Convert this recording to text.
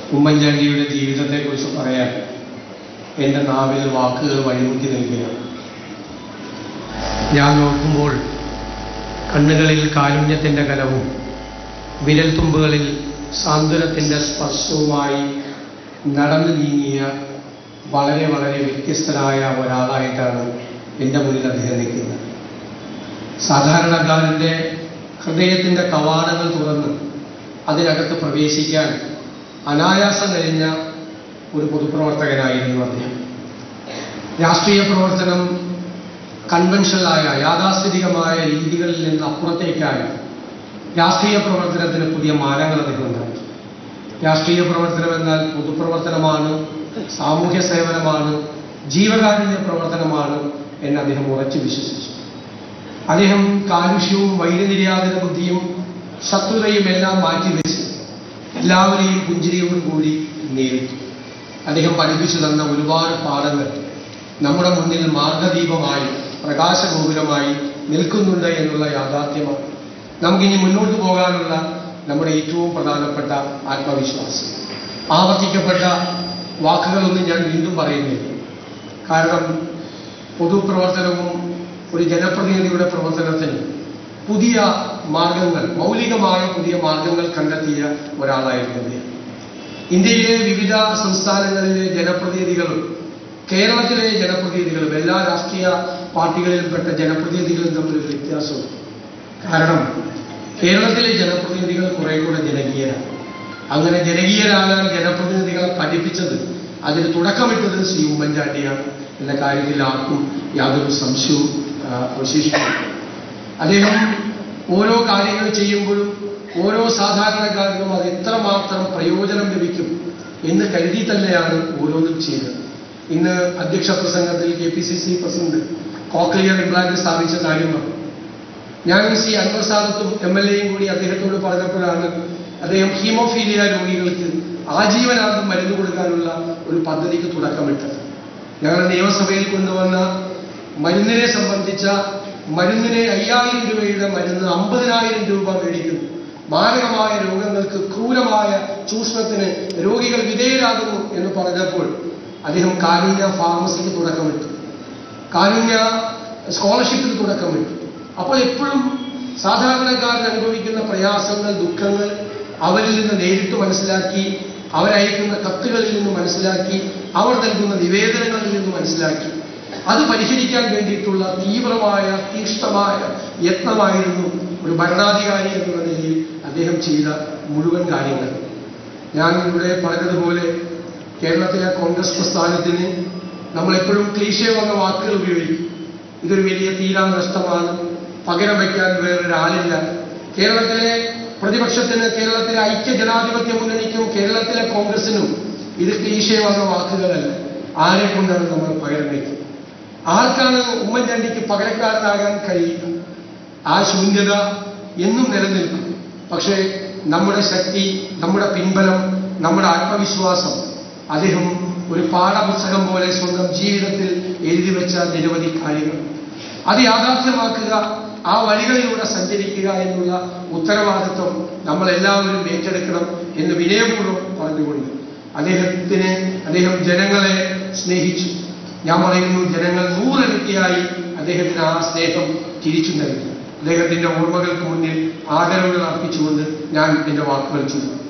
ഉമ്മൻചാണ്ടിയുടെ ജീവിതത്തെക്കുറിച്ച് പറയാൻ എൻ്റെ നാവിൽ വാക്കുകൾ വഴിമുട്ടി നൽകുകയാണ് ഞാൻ നോക്കുമ്പോൾ കണ്ണുകളിൽ കാരുണ്യത്തിൻ്റെ കലവും വിരൽത്തുമ്പുകളിൽ സാന്ത്വനത്തിൻ്റെ സ്പർശവുമായി നടന്നു നീങ്ങിയ വളരെ വളരെ വ്യത്യസ്തനായ ഒരാളായിട്ടാണ് എൻ്റെ മുന്നിൽ അദ്ദേഹം നിൽക്കുന്നത് സാധാരണക്കാരൻ്റെ ഹൃദയത്തിൻ്റെ കവാടങ്ങൾ തുറന്ന് അതിനകത്ത് പ്രവേശിക്കാൻ അനായാസം കഴിഞ്ഞ ഒരു പൊതുപ്രവർത്തകനായിരുന്നു അദ്ദേഹം രാഷ്ട്രീയ പ്രവർത്തനം കൺവെൻഷനലായ യാഥാസ്ഥിതികമായ രീതികളിൽ നിന്ന് അപ്പുറത്തേക്കായി രാഷ്ട്രീയ പ്രവർത്തനത്തിന് പുതിയ മാനങ്ങൾ അദ്ദേഹം ഉണ്ടാക്കി രാഷ്ട്രീയ പ്രവർത്തനം എന്നാൽ പൊതുപ്രവർത്തനമാണ് സാമൂഹ്യ സേവനമാണ് ജീവകാരുണ്യ പ്രവർത്തനമാണ് എന്ന് അദ്ദേഹം ഉറച്ചു വിശ്വസിച്ചു അദ്ദേഹം കാലുഷ്യവും വൈര്യനിര്യാതന ബുദ്ധിയും ശത്രുതയും എല്ലാം മാറ്റിവെച്ച് എല്ലാവരെയും പുഞ്ചിരിയോടും കൂടി നേരിട്ടു അദ്ദേഹം പഠിപ്പിച്ചു തന്ന ഒരുപാട് പാഠങ്ങൾ നമ്മുടെ മുന്നിൽ മാർഗദീപമായി പ്രകാശഗോപുരമായി നിൽക്കുന്നുണ്ട് എന്നുള്ള യാഥാർത്ഥ്യമാണ് നമുക്കിനി മുന്നോട്ട് പോകാനുള്ള നമ്മുടെ ഏറ്റവും പ്രധാനപ്പെട്ട ആത്മവിശ്വാസം ആവർത്തിക്കപ്പെട്ട വാക്കുകളൊന്നും ഞാൻ വീണ്ടും പറയുന്നില്ല കാരണം പൊതുപ്രവർത്തനവും ഒരു ജനപ്രതിനിധിയുടെ പ്രവർത്തനത്തിന് പുതിയ മാർഗങ്ങൾ മൗലികമായ പുതിയ മാർഗങ്ങൾ കണ്ടെത്തിയ ഒരാളായിരുന്നു അദ്ദേഹം ഇന്ത്യയിലെ വിവിധ സംസ്ഥാനങ്ങളിലെ ജനപ്രതിനിധികളും കേരളത്തിലെ ജനപ്രതിനിധികളും എല്ലാ രാഷ്ട്രീയ പാർട്ടികളിലും പെട്ട ജനപ്രതിനിധികളും തമ്മിലൊരു വ്യത്യാസമുണ്ട് കാരണം കേരളത്തിലെ ജനപ്രതിനിധികൾ കുറെ കൂടെ ജനകീയരാണ് അങ്ങനെ ജനകീയരാകാൻ ജനപ്രതിനിധികളെ പഠിപ്പിച്ചത് അതിന് തുടക്കമിട്ടത് ശ്രീ ഉമ്മൻചാണ്ടിയാണ് എന്ന കാര്യത്തിൽ ആർക്കും യാതൊരു സംശയവും ആ, അവശേഷിക്കുന്നില്ല അദ്ദേഹം ഓരോ കാര്യങ്ങൾ ചെയ്യുമ്പോഴും ഓരോ സാധാരണക്കാരനും അത് എത്രമാത്രം പ്രയോജനം ലഭിക്കും എന്ന് കരുതി തന്നെയാണ് ഓരോന്നും ചെയ്തത് ഇന്ന് അധ്യക്ഷ പ്രസംഗത്തിൽ K P C C president cochlear implant സ്ഥാപിച്ച കാര്യമാണ് ഞാൻ സി അൻവർ സാദത്തും എം എൽ എയും കൂടി അദ്ദേഹത്തോട് പറഞ്ഞപ്പോഴാണ് അദ്ദേഹം ഹീമോഫീലിയ രോഗികൾക്ക് ആജീവനാന്തം മരുന്ന് കൊടുക്കാനുള്ള ഒരു പദ്ധതിക്ക് തുടക്കമിട്ടത് ഞങ്ങളുടെ നിയമസഭയിൽ കൊണ്ടുവന്ന മരുന്നിനെ സംബന്ധിച്ച മരുന്നിനെ അയ്യായിരം രൂപയുടെ മരുന്ന് അമ്പതിനായിരം രൂപ മേടിക്കുന്നു മാരകമായ രോഗങ്ങൾക്ക് ക്രൂരമായ ചൂഷണത്തിന് രോഗികൾ വിധേയരാകുന്നു എന്ന് പറഞ്ഞപ്പോൾ അദ്ദേഹം കാരുണ്യ ഫാർമസിക്ക് തുടക്കമിട്ടു കാരുണ്യ സ്കോളർഷിപ്പിന് തുടക്കമിട്ടു അപ്പോൾ എപ്പോഴും സാധാരണക്കാരൻ അനുഭവിക്കുന്ന പ്രയാസങ്ങൾ ദുഃഖങ്ങൾ അവരിൽ നിന്ന് നേരിട്ട് മനസ്സിലാക്കി അവരയക്കുന്ന കത്തുകളിൽ നിന്ന് മനസ്സിലാക്കി അവർ നൽകുന്ന നിവേദനങ്ങളിൽ നിന്ന് മനസ്സിലാക്കി അത് പരിഹരിക്കാൻ വേണ്ടിയിട്ടുള്ള തീവ്രമായ തീക്ഷ്ണമായ യത്നമായിരുന്നു ഒരു ഭരണാധികാരി എന്നുള്ള നിലയിൽ അദ്ദേഹം ചെയ്ത മുഴുവൻ കാര്യങ്ങൾ ഞാൻ ഇവിടെ പറഞ്ഞതുപോലെ കേരളത്തിലെ കോൺഗ്രസ് പ്രസ്ഥാനത്തിന് നമ്മളെപ്പോഴും ക്ലീശേ വന്ന വാക്കുകൾ ഉപയോഗിക്കും ഇതൊരു വലിയ തീരാ നഷ്ടമാണ് പകരം വയ്ക്കാൻ വേറൊരാളില്ല കേരളത്തിലെ പ്രതിപക്ഷത്തിന് കേരളത്തിലെ ഐക്യ ജനാധിപത്യ മുന്നണിക്കും കേരളത്തിലെ കോൺഗ്രസിനും ഇത് ക്ലീശേ വന്ന വാക്കുകളല്ല ആരെ കൊണ്ടാണ് നമ്മൾ പകരം വയ്ക്കുന്നത് ആർക്കാണ് ഉമ്മൻചാണ്ടിക്ക് പകരക്കാരനാകാൻ കഴിയുക ആ ശൂന്യത എന്നും നിലനിൽക്കും പക്ഷേ നമ്മുടെ ശക്തി നമ്മുടെ പിൻബലം നമ്മുടെ ആത്മവിശ്വാസം അദ്ദേഹം ഒരു പാഠപുസ്തകം പോലെ സ്വന്തം ജീവിതത്തിൽ എഴുതി വെച്ച നിരവധി കാര്യങ്ങൾ അത് യാഥാർത്ഥ്യമാക്കുക ആ വഴികളിലൂടെ സഞ്ചരിക്കുക എന്നുള്ള ഉത്തരവാദിത്വം നമ്മൾ എല്ലാവരും ഏറ്റെടുക്കണം എന്ന് വിനയപൂർവ്വം പറഞ്ഞുകൊണ്ട് അദ്ദേഹത്തിന് അദ്ദേഹം ജനങ്ങളെ സ്നേഹിച്ചു ഞാൻ പറയുന്നു ജനങ്ങൾ നൂറിരട്ടിയായി അദ്ദേഹത്തിന് ആ സ്നേഹം തിരിച്ചു നൽകി അദ്ദേഹത്തിന്റെ ഓർമ്മകൾക്ക് മുന്നിൽ ആദരവുകൾ അർപ്പിച്ചുകൊണ്ട് ഞാൻ എന്റെ വാക്കുകൾ ചുരുക്കും